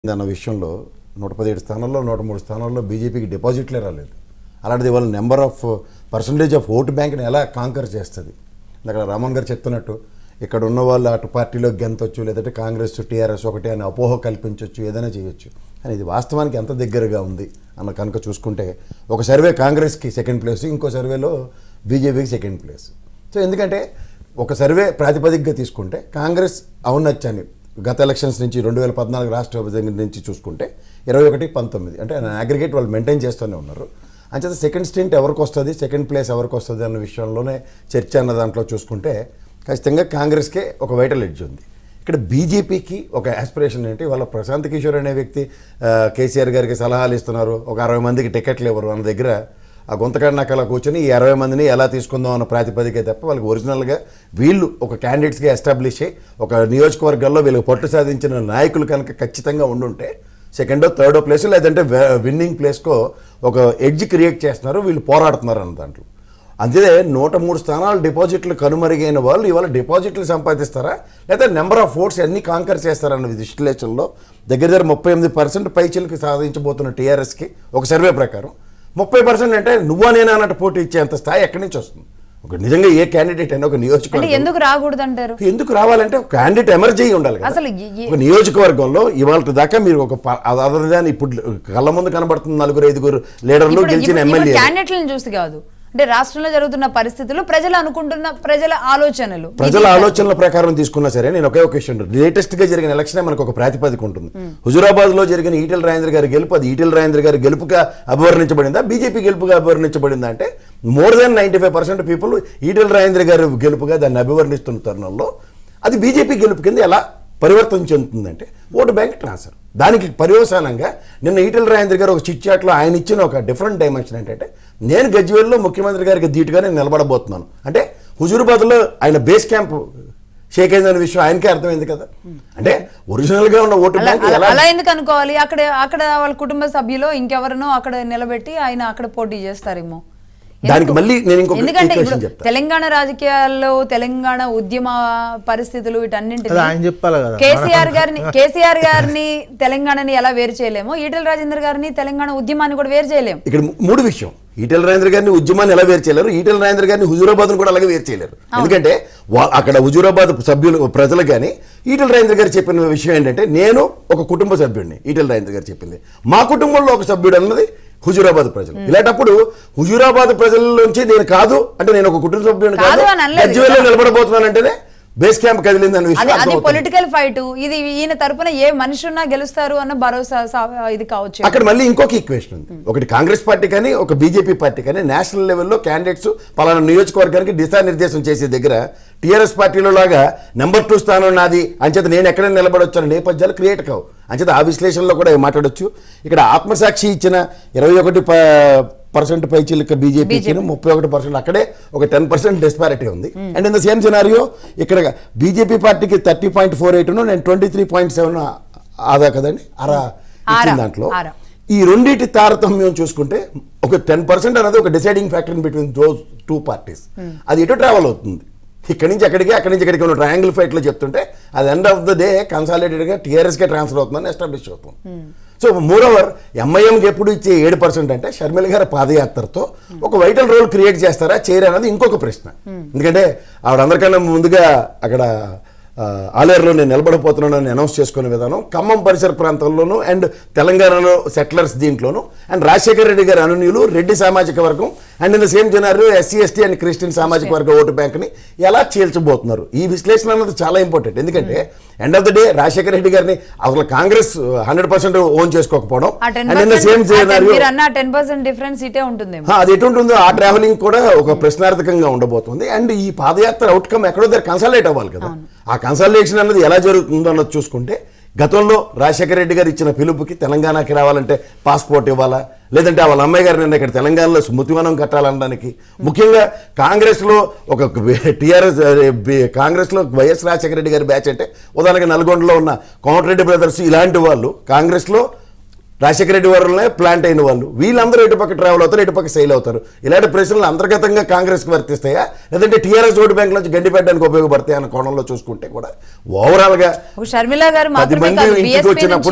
అన్న విషయంలో నూట పదిహేడు స్థానాల్లో నూట మూడు స్థానాల్లో బీజేపీకి డిపాజిట్లే రాలేదు అలాంటిది వాళ్ళ number of percentage of vote బ్యాంక్ని ఎలా కాంకర్ చేస్తుంది అక్కడ రామన్ గారు చెప్తున్నట్టు ఇక్కడ ఉన్న వాళ్ళు అటు పార్టీలో గెంతొచ్చు లేదంటే కాంగ్రెస్ టీఆర్ఎస్ ఒకటి అని అపోహ కల్పించవచ్చు ఏదైనా చేయొచ్చు కానీ ఇది వాస్తవానికి ఎంత దగ్గరగా ఉంది అన్న కనుక చూసుకుంటే ఒక సర్వే కాంగ్రెస్కి సెకండ్ ప్లేస్ ఇంకో సర్వేలో బీజేపీకి సెకండ్ ప్లేస్ సో ఎందుకంటే ఒక సర్వే ప్రాతిపదికగా తీసుకుంటే కాంగ్రెస్ ఔన్నత్యాన్ని గత ఎలక్షన్స్ నుంచి రెండు వేల పద్నాలుగు రాష్ట్ర విభజన నుంచి చూసుకుంటే ఇరవై ఒకటి పంతొమ్మిది అంటే అగ్రిగేట్ వాళ్ళు మెయింటైన్ చేస్తూనే ఉన్నారు అంచేత సెకండ్ స్టెంట్ ఎవరికి వస్తుంది సెకండ్ ప్లేస్ ఎవరికి వస్తుంది అన్న విషయంలోనే చర్చ అన్న దాంట్లో చూసుకుంటే ఖచ్చితంగా కాంగ్రెస్కే ఒక వైటల్ ఎడ్జ్ ఉంది ఇక్కడ బీజేపీకి ఒక ఆస్పిరేషన్ ఏంటి వాళ్ళ ప్రశాంత్ కిషోర్ అనే వ్యక్తి ఆ, కేసీఆర్ గారికి సలహాలు ఇస్తున్నారు ఒక అరవై మందికి టికెట్లు ఇవ్వరు అన్న దగ్గర ఆ గుంతకాడ నక్కల కూర్చొని ఈ అరవై మందిని ఎలా తీసుకుందాం అన్న ప్రాతిపదికే తప్ప వాళ్ళకి ఒరిజినల్గా వీళ్ళు ఒక క్యాండిడేట్స్గా ఎస్టాబ్లిష్ అయ్యి ఒక నియోజకవర్గాల్లో వీళ్ళకి పట్టు సాధించిన నాయకులు కనుక ఖచ్చితంగా ఉండుంటే సెకండో థర్డో ప్లేస్ లేదంటే విన్నింగ్ ప్లేస్కో ఒక ఎడ్జ్ క్రియేట్ చేస్తున్నారు వీళ్ళు పోరాడుతున్నారు అన్న దాంట్లో అంతే నూట మూడు స్థానాలు డిపాజిట్లు కనుమరుగైన వాళ్ళు ఇవాళ డిపాజిట్లు సంపాదిస్తారా లేదా నెంబర్ ఆఫ్ ఓట్స్ అన్ని కాంకర్ చేస్తారన్న విశ్లేషణలో దగ్గర దగ్గర ముప్పై ఎనిమిది పర్సెంట్ పైచిలకి సాధించబోతున్న టీఆర్ఎస్కి ఒక సర్వే ప్రకారం ముప్పై పర్సెంట్ అంటే నువ్వా నేనా అన్నట్టు పోటీ ఇచ్చేంత స్థాయి ఎక్కడి నుంచి వస్తుంది ఒక నిజంగా ఏ క్యాండిడేట్ అయినా ఒక అంటే నియోజకవర్గం ఎందుకు రాకూడదు అంటారు ఎందుకు రావాలంటే ఒక క్యాండిడేట్ ఎమర్జీ అయి ఉండాలి కదా. అసలు ఈ- ఈ- ఒక నియోజకవర్గంలో ఇవాళ దాకా మీరు ఒక అదర్ దాన్ ఇప్పుడు కళ్ళ ముందు కనబడుతున్న నలుగురు ఐదుగురు లీడర్లు ఇప్పుడు- గెలిచిన ఇప్పుడు- ఇప్పుడు ఎమ్మెల్యే క్యాండిడేట్లను చూసి కాదు అంటే రాష్ట్రంలో జరుగుతున్న పరిస్థితులు ప్రజలు అనుకుంటున్న ప్రజల ఆలోచనలు ప్రజల ఆలోచనల ప్రకారం తీసుకున్నా సరే నేను ఒకే ఒక విషయం లేటెస్ట్ గా జరిగిన ఎలక్షన్ మనకు ఒక ప్రాతిపదిక ఉంటుంది హుజురాబాద్ లో జరిగిన ఈటెల రాజేంద్ర గారి గెలుపు అది ఈటెల రాజేంద్ర గారి గెలుపుగా అభివర్ణించబడిందా బీజేపీ గెలుపుగా అభివర్ణించబడిందా అంటే more than ninety five percent people Etela Rajendra గారి గెలుపుగా దాన్ని అభివర్ణిస్తున్న తరుణంలో అది బీజేపీ గెలుపు కింద ఎలా పరివర్తన చెందుతుందంటే ఓటు బ్యాంక్ ట్రాన్స్ఫర్ దానికి పర్యవసానంగా నిన్న ఈటెల రాజేంద్ర గారు ఒక చిట్ చాట్లో ఆయన ఇచ్చిన ఒక డిఫరెంట్ డైమెన్షన్ ఏంటంటే నేను గజ్వేల్లో ముఖ్యమంత్రి గారికి ధీటుగా నేను నిలబడబోతున్నాను అంటే హుజూర్బాద్లో ఆయన బేస్ క్యాంప్ షేక్ అయిందనే విషయం ఆయనకే అర్థమైంది కదా అంటే ఒరిజినల్ గా ఉన్న ఓటు అలా బ్యాంక్ అలా- ఎలా అలా ఎందుకు అనుకోవాలి అక్కడ అక్కడ వాళ్ళ కుటుంబ సభ్యులు ఇంకెవరినో అక్కడ నిలబెట్టి ఆయన అక్కడ పోటీ చేస్తారేమో దానికి ఎందుకు? మళ్ళీ నేను ఇంకొక ఎందుకంటే equation ఇప్పుడు చెప్తా. తెలంగాణ రాజకీయాల్లో తెలంగాణ ఉద్యమ పరిస్థితులు అది వీటన్నింటినీ ఆయన చెప్పాలి కదా కేసీఆర్ గారిని కేసీఆర్ గారిని తెలంగాణని ఎలా వేరు చేయలేమో ఈటెల రాజేందర్ గారిని తెలంగాణ ఉద్యమాన్ని కూడా వేరు చేయలేము ఇక్కడ మూ- మూడు విషయం ఈటెల రాజేంద్ర గారిని ఉద్యమాన్ని ఎలా వేరు చేయలేరు ఈటెల రాజేంద్ర గారిని హుజూరాబాద్ను కూడా అలాగే వేరు చేయలేరు ఎందుకంటే వా- అక్కడ హుజూరాబాద్ సభ్యులు ప్రజలు కానీ ఈటెల రాజేంద్ర గారు చెప్పిన విషయం ఏంటంటే నేను ఒక కుటుంబ సభ్యుడిని ఈటెల రాజేంద్ర గారు చెప్పింది మా కుటుంబంలో ఒక సభ్యుడు అన్నది హుజూరాబాద్ ప్రజలు ఇలాంటప్పుడు హుజూరాబాద్ ప్రజల నుంచి నేను కాదు అంటే నేను ఒక కుటుంబ సభ్యుడిని కాదు కాదు అని అనలేదు. గజ్వేల్లో నిలబడబోతున్నానంటేనే బేస్ క్యాంప్ కదిలింది అన్న విషయం అది అది అర్థమవుతుంది. పొలిటికల్ ఫైట్ ఇది ఈయన తరపున ఏ మనిషి ఉన్నా గెలుస్తారు అన్న భరోసా సా- ఇది కావచ్చు అక్కడ మళ్ళీ ఇంకొక ఈక్వేషన్ ఉంది ఒకటి కాంగ్రెస్ పార్టీ కానీ ఒక బీజేపీ పార్టీ కానీ నేషనల్ లెవెల్లో క్యాండిడేట్స్ పలానా నియోజకవర్గానికి దిశానిర్దేశం చేసే దగ్గర టీఆర్ఎస్ పార్టీలో లాగా నెంబర్ టూ స్థానం నాది అంచేత నేను ఎక్కడ నిలబడొచ్చు అనే నేపథ్యాలు క్రియేట్ కావు అంచేత ఆ విశ్లేషణలో కూడా మాట్లాడొచ్చు ఇక్కడ ఆత్మసాక్షి ఇచ్చిన ఇరవై ఒకటి పర్సెంట్ పైచీలక బీజేపీకి ముప్పై ఒకటి పర్సెంట్ అక్కడే ఒక టెన్ పర్సెంట్ డిస్పారిటీ ఉంది and in the same scenario ఇక్కడ బీజేపీ పార్టీకి థర్టీ పాయింట్ ఫోర్ ఎయిట్ నేను ట్వంటీ త్రీ పాయింట్ సెవెన్ ఆదా కదండి అరా ఇచ్చిన ఆరా, దాంట్లో ఆరా. ఈ రెండింటి తారతమ్యం చూసుకుంటే ఒక టెన్ పర్సెంట్ అనేది ఒక deciding factor between those two parties అది ఎటు ట్రావెల్ అవుతుంది ఇక్కడి నుంచి అక్కడికి అక్కడి నుంచి ఇక్కడికి ఉన్న ట్రయాంగిల్ ఫైట్లో చెప్తుంటే అది ఎండ్ ఆఫ్ ద డే కన్సాలిడేటెడ్గా టీఆర్ఎస్కే ట్రాన్స్ఫర్ అవుతుందని ఎస్టాబ్లిష్ అవుతుంది సో మోర్ ఓవర్ ఎంఐఎంకి ఎప్పుడు ఇచ్చే ఏడు పర్సెంట్ అంటే షర్మిల గారి పాదయాత్రతో ఒక వైటల్ రోల్ క్రియేట్ చేస్తారా చేయరా అన్నది ఇంకొక ప్రశ్న ఎందుకంటే ఆవిడ అందరికన్నా ముందుగా అక్కడ ఆ, ఆలేరులో నేను నిలబడపోతున్నానని అనౌన్స్ చేసుకునే విధానం ఖమ్మం పరిసర ప్రాంతాల్లోనూ అండ్ తెలంగాణలో సెటిలర్స్ దీంట్లోనూ అండ్ రాజశేఖర రెడ్డి గారి అనునీయులు రెడ్డి సామాజిక వర్గం అండ్ ఇన్ ద సేమ్ జనారు ఎస్సీ ఎస్టీ అండ్ క్రిస్టియన్ సామాజిక వర్గ ఓటు బ్యాంక్ని ఎలా చీల్చబోతున్నారు ఈ విశ్లేషణ అన్నది చాలా ఇంపార్టెంట్ ఎందుకంటే end of the day Rajasekhara Reddy గారిని అసలు కాంగ్రెస్ హండ్రెడ్ పర్సెంట్ ఓన్ చేసుకోకపోవడం ఆ ten and in the same జనారు మీరు అన్న టెన్ పర్సెంట్ డిఫరెన్స్ ఇటే ఉంటుందేమో హా, అది ఎటుంటుందో ఆ ట్రావెలింగ్ కూడా ఒక ప్రశ్నార్థకంగా ఉండబోతుంది అండ్ ఈ పాదయాత్ర అవుట్కమ్ ఎక్కడో దగ్గర కన్సల్టేట్ అవ్వాలి కదా ఆ కన్సల్టేషన్ అన్నది ఎలా జరుగుతుందో అన్నది చూసుకుంటే గతంలో రాజశేఖర రెడ్డి గారు ఇచ్చిన పిలుపుకి తెలంగాణకి రావాలంటే పాస్పోర్ట్ ఇవ్వాలా లేదంటే వాళ్ళ అమ్మాయి గారు నిన్న ఇక్కడ తెలంగాణలో స్మృతివనం కట్టాలనడానికి ముఖ్యంగా కాంగ్రెస్లో ఒక టీఆర్ఎస్ కాంగ్రెస్లో వైఎస్ రాజశేఖర రెడ్డి గారి బ్యాచ్ అంటే ఉదాహరణకి నల్గొండలో ఉన్న కోమటిరెడ్డి బ్రదర్స్ ఇలాంటి వాళ్ళు కాంగ్రెస్లో రాజశేఖర రెడ్డి వరలనే ప్లాంట్ అయిన వాళ్ళు వీళ్ళందరూ ఇటుపక్క ట్రావెల్ అవుతారు ఇటుపక్క సెయిల్ అవుతారు ఇలాంటి ప్రశ్నలు అంతర్గతంగా కాంగ్రెస్కి వర్తిస్తాయా లేదంటే టీఆర్ఎస్ ఓటు బ్యాంక్ నుంచి గడ్డి పెట్టడానికి ఉపయోగపడతాయి అన్న కోణంలో చూసుకుంటే కూడా ఓవరాల్గా ఒక షర్మిల గారు పది మాత్రమే మంది కాదు ఇంటికి BSP వచ్చినప్పుడు నుంచి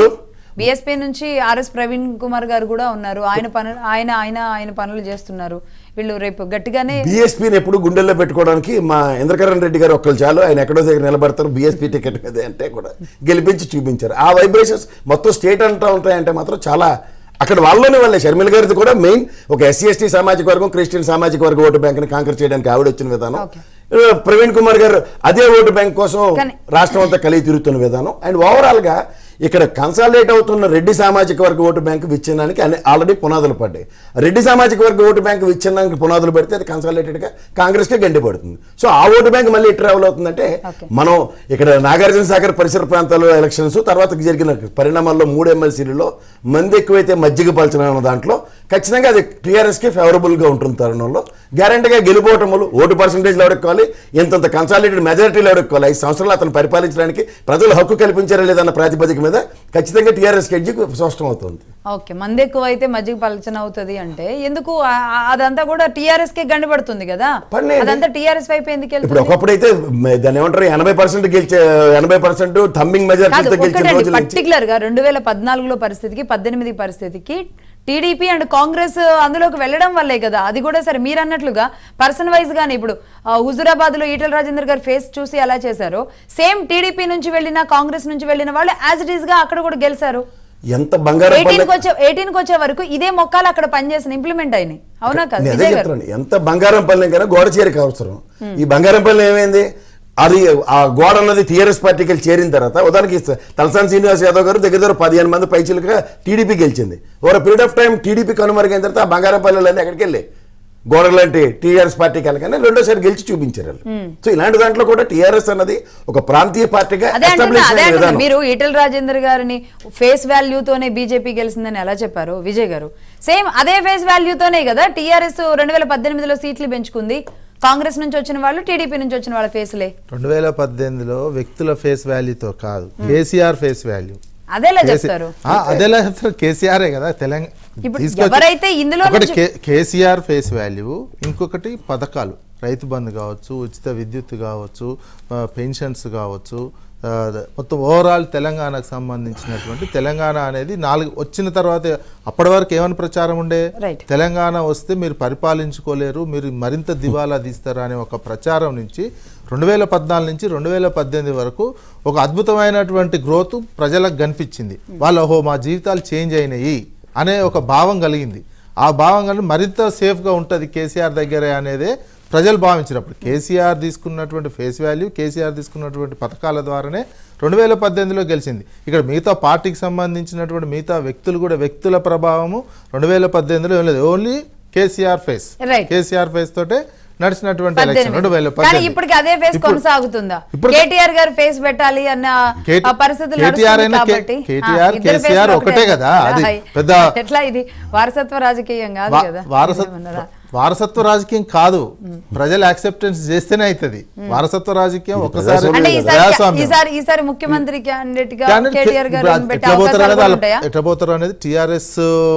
బీఎస్పీ నుంచి ఆర్ఎస్ ప్రవీణ్ కుమార్ గారు కూడా ఉన్నారు ఆయన పనులు ఆయన ఆయన ఆయన పనులు చేస్తున్నారు వీళ్ళు రేపు గట్టిగానే బీఎస్పీని ఎప్పుడు గుండెల్లో పెట్టుకోవడానికి మా ఇంద్రకరణ్ రెడ్డి గారు ఒక్కరు చాలు ఆయన ఎక్కడో దగ్గర నిలబడతారు బీఎస్పీ టికెట్ మీద అంటే కూడా గెలిపించి చూపించారు ఆ వైబ్రేషన్స్ మొత్తం స్టేట్ అంతా ఉంటాయంటే మాత్రం చాలా అక్కడ వాళ్ళలోనే వాళ్ళే షర్మిల గారిది కూడా మెయిన్ ఒక ఎస్సీ ఎస్టీ సామాజిక వర్గం క్రిస్టియన్ సామాజిక వర్గ ఓటు బ్యాంక్ని కాంకర్ చేయడానికి ఆవిడ వచ్చిన విధానం Okay. ఆ, ప్రవీణ్ కుమార్ గారు అదే ఓటు బ్యాంక్ కోసం కానీ- రాష్ట్రం అంతా కలిగి తిరుగుతున్న విధానం అండ్ ఓవరాల్ గా ఇక్కడ కన్సాలిడేట్ అవుతున్న రెడ్డి సామాజిక వర్గ ఓటు బ్యాంకు విచ్ఛిన్నానికి అన్ని ఆల్రెడీ పునాదులు పడ్డాయి రెడ్డి సామాజిక వర్గ ఓటు బ్యాంకు విచ్ఛిన్నానికి పునాదులు పెడితే అది కన్సాలిడేటెడ్ గా కాంగ్రెస్ కే గండి పడుతుంది సో ఆ ఓటు బ్యాంక్ మళ్ళీ ఇటు ట్రావెల్ అవుతుందంటే Okay. మనం ఇక్కడ నాగార్జున సాగర్ పరిసర ప్రాంతాల్లో ఎలక్షన్స్ తర్వాత జరిగిన పరిణామాల్లో మూడు ఎమ్మెల్సీలలో మంది ఎక్కువైతే మజ్జిగ పలచన దాంట్లో ఖచ్చితంగా అది టీఆర్ఎస్ కి ఫేవరబుల్ గా ఉంటుంది తరుణంలో గ్యారంటీగా గెలుపోవటములు ఓటు పర్సంటేజ్లు ఎవడెక్కాలి ఇంతంత కన్సాలిడేటెడ్ మెజారిటీలు ఎవడెక్కాలి ఐదు సంవత్సరాలు అతను పరిపాలించడానికి ప్రజలు హక్కు కల్పించారా లేదన్న ప్రాతిపదిక మీద ఖచ్చితంగా టీఆర్ఎస్ ఎడ్జి స్పష్టం అవుతుంది ఓకే మంది ఎక్కువ అయితే మజ్జిగ పలచన అవుతుంది అంటే ఎందుకు ఆ- ఆ- అదంతా కూడా టీఆర్ఎస్ కే గండిపడుతుంది కదా పర్లేదు. అదంతా టీఆర్ఎస్ వైపు ఎందుకు ఇప్పుడు వెళ్తుంది ఒకప్పుడైతే మ- దాన్ని ఏమంటారు ఎనభై పర్సెంట్ గెలిచే ఎనభై పర్సెంట్ థమ్మింగ్ కాదు మెజారిటీతో గెలిచిన ఒక్కటండి రోజుల నుంచి పర్టికులర్ గా రెండు వేల పద్నాలుగులో పరిస్థితికి పద్దెనిమిది పరిస్థితికి టీడీపీ అండ్ కాంగ్రెస్ అందులోకి వెళ్ళడం వల్లే కదా అది కూడా సరే మీరు అన్నట్లుగా పర్సన్ వైజ్ గానే ఇప్పుడు హుజురాబాద్ లో ఈటల రాజేందర్ గారు ఫేస్ చూసి ఎలా చేశారో సేమ్ టీడీపీ నుంచి వెళ్ళిన కాంగ్రెస్ నుంచి వెళ్ళిన వాళ్ళు యాజ్ ఇట్ ఈస్ గా అక్కడ కూడా గెలిచారు ఎంత బంగారం ఎయిటీన్ కి వచ్చే ఎయిటీన్ కి వచ్చే వరకు ఇదే మొక్కలు అక్కడ పనిచేసిన ఇంప్లిమెంట్ అయినాయి అవునా కాదు నేను అదే విజయ్ గారు చెప్తున్నాను ఎంత బంగారం పల్లె కన్నా గోడ చేరిక అవసరం ఈ బంగారం పల్లె ఏమైంది అది ఆ గోడ అన్నది టీఆర్ఎస్ పార్టీకి వెళ్ళి చేరిన తర్వాత ఉదాహరణకి తలసాని శ్రీనివాస్ యాదవ్ గారు దగ్గర దగ్గర పదిహేను మంది పైచీలుగా టీడీపీ గెలిచింది over period of time TDP కనుమరుగైన తర్వాత ఆ బంగారం పల్లెలన్నీ ఎక్కడికి వెళ్ళి గోడ లాంటి టీఆర్ఎస్ పార్టీకి వెళ్ళగానే రెండోసారి గెలిచి చూపించారు వాళ్ళు. సో ఇలాంటి దాంట్లో కూడా టీఆర్ఎస్ అన్నది ఒక ప్రాంతీయ పార్టీగా అదే అంటున్నా establish అదే అయిన అంటున్నా విధానం మీరు ఈటల రాజేందర్ గారిని ఫేస్ వాల్యూతోనే బీజేపీ గెలిచిందని ఎలా చెప్పారు విజయ్ గారు సేమ్ అదే ఫేస్ వాల్యూతోనే కదా టీఆర్ఎస్ రెండు వేల పద్దెనిమిదిలో సీట్లు పెంచుకుంది కాంగ్రెస్ నుంచి వచ్చిన వాళ్ళు టీడీపీ నుంచి వచ్చిన వాళ్ళ ఫేస్లే రెండు వేల పద్దెనిమిదిలో వ్యక్తుల ఫేస్ వాల్యూతో కాదు కేసీఆర్ ఫేస్ వాల్యూ అదేలా కేసీ- చెప్తారు ఆ, అదేలా చెప్తారు కేసీఆరే కదా తెలంగాణ ఇప్పుడు తీసుకొచ్చి- ఎవరైతే ఇందులో ఒకటి నుంచి- కే- కేసీఆర్ ఫేస్ వాల్యూ ఇంకొకటి పథకాలు రైతు బంధు కావచ్చు ఉచిత విద్యుత్ కావచ్చు ఆ, పెన్షన్స్ కావచ్చు ఆ, మొత్తం ఓవరాల్ తెలంగాణకు సంబంధించినటువంటి తెలంగాణ అనేది నాలుగు వచ్చిన తర్వాత అప్పటి వరకు ఏమని ప్రచారం ఉండే Right. తెలంగాణ వస్తే మీరు పరిపాలించుకోలేరు మీరు మరింత దివాలా తీస్తారా అనే ఒక ప్రచారం నుంచి రెండు వేల పద్నాలుగు నుంచి రెండు వేల పద్దెనిమిది వరకు ఒక అద్భుతమైనటువంటి గ్రోత్ ప్రజలకు కనిపించింది వాళ్ళు ఓహో మా జీవితాలు చేంజ్ అయినాయి అనే ఒక భావం కలిగింది ఆ భావం కలిగి మరింత సేఫ్గా ఉంటుంది కేసీఆర్ దగ్గరే అనేదే ప్రజలు భావించినప్పుడు కేసీఆర్ తీసుకున్నటువంటి ఫేస్ వాల్యూ కేసీఆర్ తీసుకున్నటువంటి పథకాల ద్వారానే రెండు వేల పద్దెనిమిదిలో గెలిచింది ఇక్కడ మిగతా పార్టీకి సంబంధించినటువంటి మిగతా వ్యక్తులు కూడా వ్యక్తుల ప్రభావము రెండు వేల పద్దెనిమిదిలో ఏం లేదు only KCR face Right. KCR face తోటే నడిచినటువంటి ఎలక్షన్ రెండు వేల పద్దెనిమిది కానీ ఇప్పటికి అదే ఫేస్ ఇప్పుడు- కొనసాగుతుందా ఇప్పుడు- కేటీఆర్ గారు ఫేస్ పెట్టాలి అన్న కేటీ- ఆ పరిస్థితులు కేటీఆర్ నడుస్తుంది అయినా కే- కాబట్టి కేటీఆర్, ఆ, ఇద్దరు కేసీఆర్ ఫేస్లు ఒకటే కదా, అది హాయ్. పెద్ద- ఎట్లా ఇది వారసత్వ రాజకీయం కాదు వా- కదా వారసత్వ ఏమన్నారా? వారసత్వ రాజకీయం కాదు ప్రజలు యాక్సెప్టెన్స్ చేస్తేనే అవుతుంది వారసత్వ రాజకీయం ఒకసారి ప్రజాస్వామ్యం అంటే ఈసారి ప్రజాస్వామ్యం. ఈసారి ఈసారి ముఖ్యమంత్రి క్యాండిడేట్ గా క్యాండిడేట్ కేటీఆర్ గారు ఇప్పుడు పెట్టే ఎట్లా పోతారు అవకాశాలు అనేది కూడా వాళ్ళ- ఉంటాయా ఎట్లా పోతారు అనేది టీఆర్ఎస్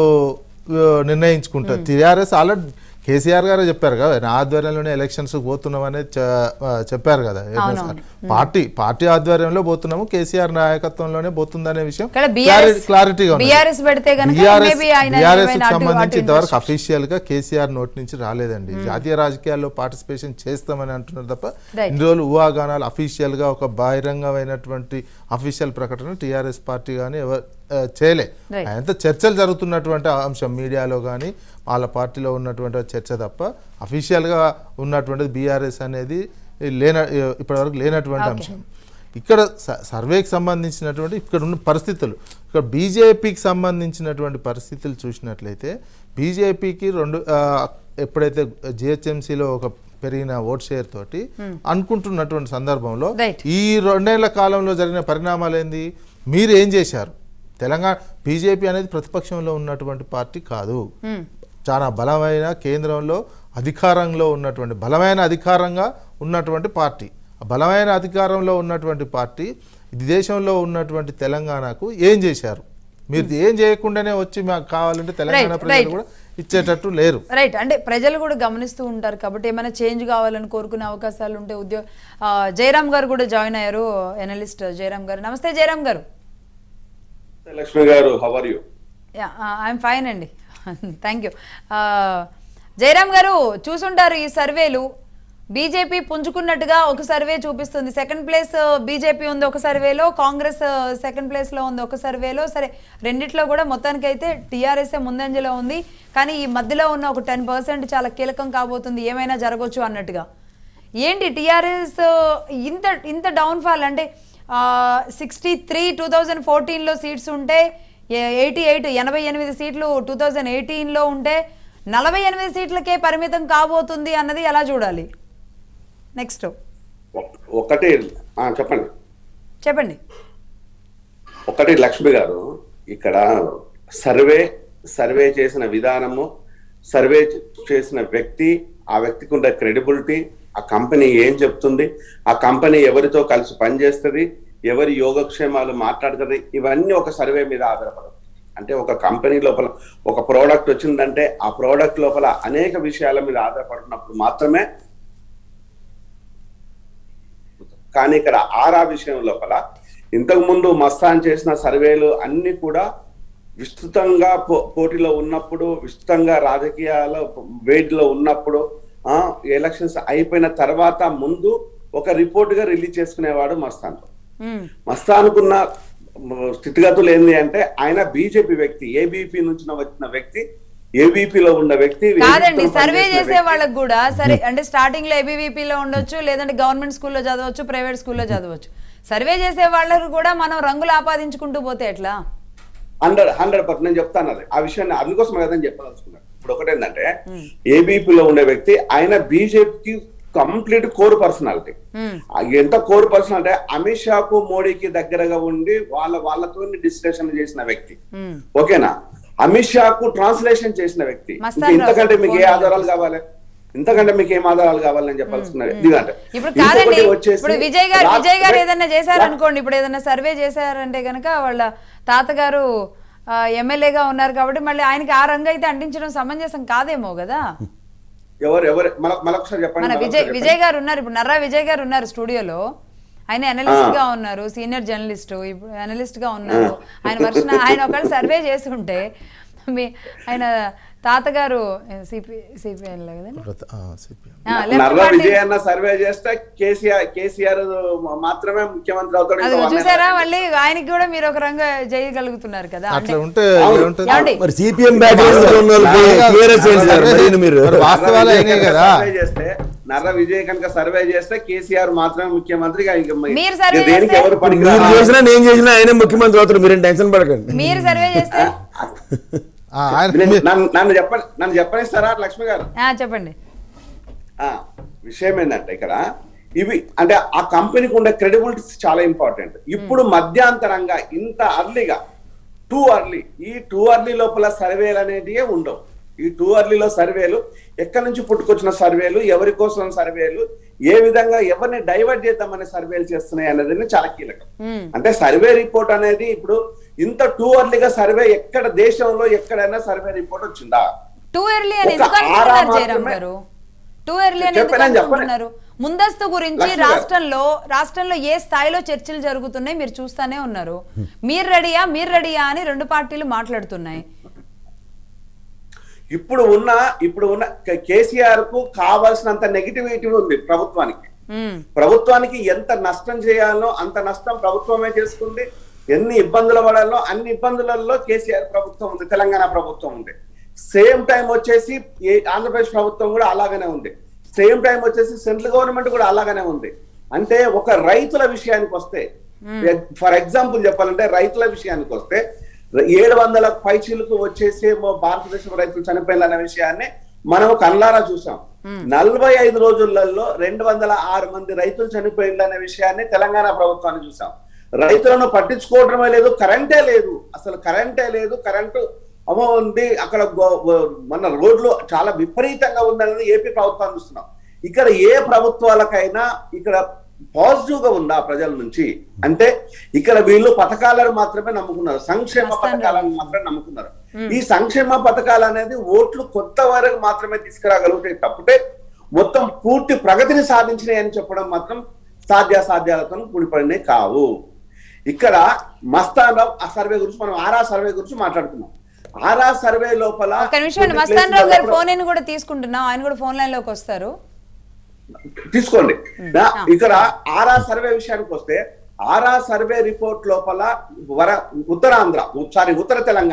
నిర్ణయించుకుంటారు టీఆర్ఎస్ ఆల్రెడీ కేసీఆర్ గారే చెప్పారు కదా నా ఆధ్వర్యంలోనే ఎలక్షన్స్ పోతున్నాం అనేది చె- ఆ, చెప్పారు కదా అవునవును. పార్టీ పార్టీ ఆధ్వర్యంలో పోతున్నాము కేసీఆర్ నాయకత్వంలోనే పోతుందనే విషయం ఇక్కడ క్లారి- బీఆర్ఎస్ క్లారిటీగా ఉంది. బీఆర్ఎస్ పెడితే గనుక BRS maybe ఆయన BRS ఏమైనా కి అటు- సంబంధించి అటు ఇంతవరకు అఫీషియల్ గా కేసీఆర్ నోటి నుంచి రాలేదండి జాతీయ రాజకీయాల్లో పార్టిసిపేషన్ చేస్తామని అంటున్నారు తప్ప Right. ఇన్ని రోజులు ఊహాగానాలు అఫీషియల్ గా ఒక బహిరంగమైనటువంటి అఫీషియల్ ప్రకటన టీఆర్ఎస్ పార్టీ కానీ ఎవరు ఆ, చేయలే Right. అంత చర్చలు జరుగుతున్నటువంటి అంశం మీడియాలో కానీ వాళ్ళ పార్టీలో ఉన్నటువంటి చర్చ తప్ప అఫీషియల్ గా ఉన్నటువంటిది బీఆర్ఎస్ అనేది లేన ఇప్పటివరకు లేనటువంటి Okay. అంశం ఇక్కడ స- సర్వేకి సంబంధించినటువంటి ఇక్కడ ఉన్న పరిస్థితులు ఇక్కడ బీజేపీకి సంబంధించినటువంటి పరిస్థితులు చూసినట్లయితే బీజేపీకి రెండు ఆ, ఎప్పుడైతే జిహెచ్ఎంసీలో ఒక పెరిగిన ఓట్ షేర్ తోటి అనుకుంటున్నటువంటి సందర్భంలో Right. ఈ రెండేళ్ల కాలంలో జరిగిన పరిణామాలు ఏంది మీరు ఏం చేశారు తెలంగాణ బీజేపీ అనేది ప్రతిపక్షంలో ఉన్నటువంటి పార్టీ కాదు Hmm. చాలా బలమైన కేంద్రంలో అధికారంలో ఉన్నటువంటి బలమైన అధికారంగా ఉన్నటువంటి పార్టీ ఆ బలమైన అధికారంలో ఉన్నటువంటి పార్టీ ఇది దేశంలో ఉన్నటువంటి తెలంగాణకు ఏం చేశారు మీరు ఏం చేయకుండానే వచ్చి మాకు కావాలంటే తెలంగాణ Right, ప్రజలు right. కూడా ఇచ్చేటట్టు లేరు రైట్ అంటే ప్రజలు కూడా గమనిస్తూ ఉంటారు కాబట్టి ఏమైనా చేంజ్ కావాలని కోరుకునే అవకాశాలు ఉంటే ఉద్యోగ ఆ, జయరామ్ గారు కూడా జాయిన్ అయ్యారు ఎనలిస్ట్ జయరామ్ గారు నమస్తే జయరామ్ గారు లక్ష్మి గారు how are you I'm fine అండి థ్యాంక్ యూ జయరామ్ గారు చూసుంటారు ఈ సర్వేలు బీజేపీ పుంజుకున్నట్టుగా ఒక సర్వే చూపిస్తుంది సెకండ్ ప్లేస్ బీజేపీ ఉంది ఒక సర్వేలో కాంగ్రెస్ సెకండ్ ప్లేస్లో ఉంది ఒక సర్వేలో సరే రెండిట్లో కూడా మొత్తానికి అయితే టీఆర్ఎస్ఏ ముందంజలో ఉంది కానీ ఈ మధ్యలో ఉన్న ఒక టెన్ పర్సెంట్ చాలా కీలకం కాబోతుంది ఏమైనా జరగవచ్చు అన్నట్టుగా ఏంటి టీఆర్ఎస్ ఇంత ఇంత డౌన్ఫాల్ అంటే సిక్స్టీ త్రీ టూ థౌజండ్ ఫోర్టీన్లో సీట్స్ ఉంటే ఎయిటీ ఎయిట్ ఎనభై ఎనిమిది సీట్లు టూ థౌజండ్ ఎయిటీన్లో ఉంటే నలభై ఎనిమిది సీట్లకే పరిమితం కాబోతుంది అన్నది ఎలా చూడాలి నెక్స్ట్ ఒక్- ఒకటి ఆ, చెప్పండి చెప్పండి ఒకటి లక్ష్మి గారు ఇక్కడ సర్వే సర్వే చేసిన విధానము సర్వే చే- చేసిన వ్యక్తి ఆ వ్యక్తికి ఉండే క్రెడిబిలిటీ ఆ కంపెనీ ఏం చెప్తుంది ఆ కంపెనీ ఎవరితో కలిసి పనిచేస్తుంది ఎవరి యోగక్షేమాలు మాట్లాడుతుంది ఇవన్నీ ఒక సర్వే మీద ఆధారపడదు అంటే ఒక కంపెనీ లోపల ఒక ప్రోడక్ట్ వచ్చిందంటే ఆ ప్రోడక్ట్ లోపల అనేక విషయాల మీద ఆధారపడినప్పుడు మాత్రమే కానీ ఇక్కడ ఆరా విషయం లోపల ఇంతకు ముందు మస్తాన్ చేసిన సర్వేలు అన్ని కూడా విస్తృతంగా పో- పోటీలో ఉన్నప్పుడు విస్తృతంగా రాజకీయాల వేడిలో ఉన్నప్పుడు ఆ ఎలక్షన్స్ అయిపోయిన తర్వాత ముందు ఒక రిపోర్ట్ గా రిలీజ్ చేసుకునేవాడు మస్తాన్ మ్మ్. మస్తానుకున్న స్థితిగతులు ఏంది అంటే ఆయన బీజేపీ వ్యక్తి ఏబీపీ నుంచి వచ్చిన వ్యక్తి ABP లో ఉన్న వ్యక్తి కాదండి ABP తో సర్వే పనిచేసిన చేసే వ్యక్తి. వాళ్ళకి కూడా సరే అంటే స్టార్టింగ్ లో ABVP లో ఉండొచ్చు లేదంటే గవర్నమెంట్ స్కూల్లో చదవచ్చు ప్రైవేట్ స్కూల్లో చదవచ్చు సర్వే చేసే వాళ్ళకు కూడా మనం రంగులు ఆపాదించుకుంటూ పోతే ఎట్లా హండ్రెడ్ హండ్రెడ్ పర్సెంట్ నేను చెప్తాను అది ఆ విషయాన్ని అందుకోసం ఏదని చెప్పదలుచుకున్నాను ఇప్పుడు ఒకటి ఏంటంటే ఏబీపీ లో ఉండే వ్యక్తి ఆయన బీజేపీకి కంప్లీట్ కోర్ పర్సనాలిటీ మ్మ్. ఎంత కోర్ పర్సన్ అంటే అమిత్ షాకు మోడీకి దగ్గరగా ఉండి వాళ్ళ వాళ్ళతో డిస్కషన్ చేసిన వ్యక్తి మ్మ్. ఓకేనా అమిత్ షాకు ట్రాన్స్లేషన్ చేసిన వ్యక్తి మస్తాన్ ఇంకా ఇంతకంటే రావు మీకు ఏ ఫోన్ ఆధారాలు కావాలి ఇంతకంటే మీకు ఏం ఆధారాలు కావాలని చెప్పాల్సుకున్నారు ఎందుకంటే ఇప్పుడు కాదండి ఇంకొకటి వచ్చేసి ఇప్పుడు విజయ్ గారు రా- విజయ్ గారు రా- ఏదైనా చేశారనుకోండి ఇప్పుడు ఏదైనా సర్వే చేశారంటే కనుక వాళ్ళ తాతగారు ఆ, ఎమ్మెల్యేగా ఉన్నారు కాబట్టి మళ్ళీ ఆయనకి ఆ రంగు అయితే అంటించడం సమంజసం కాదేమో కదా ఎవరు ఎవరు మన మరొకసారి చెప్పండి మన మరొకసారి విజయ్ చెప్పండి. విజయ్ గారు ఉన్నారు ఇప్పుడు నర్రా విజయ్ గారు ఉన్నారు స్టూడియోలో ఆయన అనలిస్ట్ గా ఉన్నారు సీనియర్ జర్నలిస్ట్ ఇప్పుడు అనలిస్ట్ గా ఉన్నారు ఆయన వర్షం ఆయన ఒకవేళ సర్వే చేసి ఉంటే మీ ఆయన తాతగారు సిపి సిపిఎల్ కదండి ఆ, CPM. ఆ, left నర్ర party- విజయ్ అన్న సర్వే చేస్తే కేసీఆర్ కేసీఆర్ మాత్రమే ముఖ్యమంత్రి అవుతాడు అది ఇంకా చూసారా వంద- మళ్ళీ ఆయనకి కూడా మీరు ఒక రంగు చేయగలుగుతున్నారు కదా అంటే అట్లా ఉంటే అవును. ఏముంటుంది ఏమండి? మరి సిపిఎం బ్యాక్గ్రౌండ్ ఉన్న వాళ్ళకి క్లియరెన్స్ ఏంటి సార్ మరి మీరు మరి నర్ర వాస్తవాలు విజయ్ అయినాయి కనుక కదా సర్వే చేస్తే నర్ర విజయ్ కనుక సర్వే చేస్తే కేసీఆర్ మాత్రమే ముఖ్యమంత్రి ఇక ఇంకా మీరు సర్వే ఇక దేనికి చేస్తే? ఎవరు మీరు పనికిరారు చేసినా నేను చేసినా ఆయనే ముఖ్యమంత్రి అవుతారు మీరేం టెన్షన్ పడకండి మీరు సర్వే చేస్తే ఆ, ఆయన నేను- నన్ను నన్ను చెప్పని నన్ను చెప్పనిస్తారా లక్ష్మి గారు ఆ, చెప్పండి ఆ విషయం ఏంటంటే ఇక్కడ ఇవి అంటే ఆ కంపెనీకి ఉండే క్రెడిబిలిటీ చాలా ఇంపార్టెంట్ ఇప్పుడు మధ్యాంతరంగా ఇంత అర్లీగా టూ అర్లీ ఈ టూ అర్లీ లోపల సర్వేలు అనేటివి ఉండవు ఈ టూ అర్లీలో సర్వేలు ఎక్కడి నుంచి పుట్టుకొచ్చిన సర్వేలు ఎవరి కోసం సర్వేలు ఏ విధంగా ఎవరిని డైవర్ట్ చేద్దామనే సర్వేలు చేస్తున్నాయి అనేది చాలా కీలకం మ్మ్. అంటే సర్వే రిపోర్ట్ అనేది ఇప్పుడు ఇంత టూ అర్లీగా సర్వే ఎక్కడ దేశంలో ఎక్కడైనా సర్వే రిపోర్ట్ వచ్చిందా టూ ఎర్లీ అని ఒక ఎందుకు ఆరా అనుకుంటున్నారు జయరామ్ మాత్రమే- గారు టూ ఎర్లీ అని ఎందుకు చెప్పండి, చెప్పండి. అనుకుంటున్నారు ముందస్తు గురించి లక్ష్మి గారు. రాష్ట్రంలో రాష్ట్రంలో ఏ స్థాయిలో చర్చలు జరుగుతున్నాయి మీరు చూస్తానే ఉన్నారు మీరు రెడీయా మీరు రెడీయా అని రెండు పార్టీలు మాట్లాడుతున్నాయి ఇప్పుడు ఉన్న ఇప్పుడు ఉన్న కేసీఆర్ కు కావాల్సినంత నెగిటివిటీ ఉంది ప్రభుత్వానికి మ్మ్. ప్రభుత్వానికి ఎంత నష్టం చేయాలో అంత నష్టం ప్రభుత్వమే చేసుకుంది ఎన్ని ఇబ్బందులు పడాలో అన్ని ఇబ్బందులలో కేసీఆర్ ప్రభుత్వం ఉంది తెలంగాణ ప్రభుత్వం ఉంది సేమ్ టైం వచ్చేసి ఏ- ఆంధ్రప్రదేశ్ ప్రభుత్వం కూడా అలాగనే ఉంది సేమ్ టైం వచ్చేసి సెంట్రల్ గవర్నమెంట్ కూడా అలాగనే ఉంది అంటే ఒక రైతుల విషయానికి వస్తే ఫర్ ఎగ్జాంపుల్ చెప్పాలంటే రైతుల విషయానికి వస్తే ఏడు వందల పైచీలకు వచ్చేసి మా భారతదేశం రైతులు చనిపోయిన విషయాన్ని మనం కళ్ళారా చూసాం నలభై ఐదు రోజులలో రెండు వందల ఆరు మంది రైతులు చనిపోయిందనే విషయాన్ని తెలంగాణ ప్రభుత్వాన్ని చూసాం రైతులను పట్టించుకోవడమే లేదు కరెంటే లేదు అసలు కరెంటే లేదు కరెంటు అమో ఉంది అక్కడ గో- గో- మన రోడ్లు చాలా విపరీతంగా ఉందనేది ఏపీ ప్రభుత్వాన్ని చూస్తున్నాం ఇక్కడ ఏ ప్రభుత్వాలకైనా ఇక్కడ పాజిటివ్ గా ఉందా ప్రజల నుంచి అంటే ఇక్కడ వీళ్ళు పథకాలను మాత్రమే నమ్ముకున్నారు సంక్షేమ వస్తాను. పథకాలను మాత్రమే నమ్ముకున్నారు ఈ సంక్షేమ పథకాలు అనేది ఓట్లు కొత్త వరకు మాత్రమే తీసుకురాగలుగుతాయి తప్పితే మొత్తం పూర్తి ప్రగతిని సాధించినాయి అని చెప్పడం మాత్రం సాధ్యాసాధ్యాలతో ముడిపడినవి కావు ఇక్కడ మస్తాన్ రావు ఆ సర్వే గురించి మనం ఆరా సర్వే గురించి మాట్లాడుకున్నాం ఆరా సర్వే లోపల ఒక నిమిషం అండి కొన్ని మస్తాన్ రావు గారు places ఫోన్ ఇన్ కూడా తీసుకుంటున్నాం ఆయన కూడా ఫోన్ లైన్ లోకి వస్తారు తీసుకోండి నా- ఇక్కడ ఆరా సర్వే విషయానికి వస్తే ఆరా సర్వే రిపోర్ట్ లోపల వర ఉత్తరాంధ్ర సారీ ఉత్తర తెలంగాణ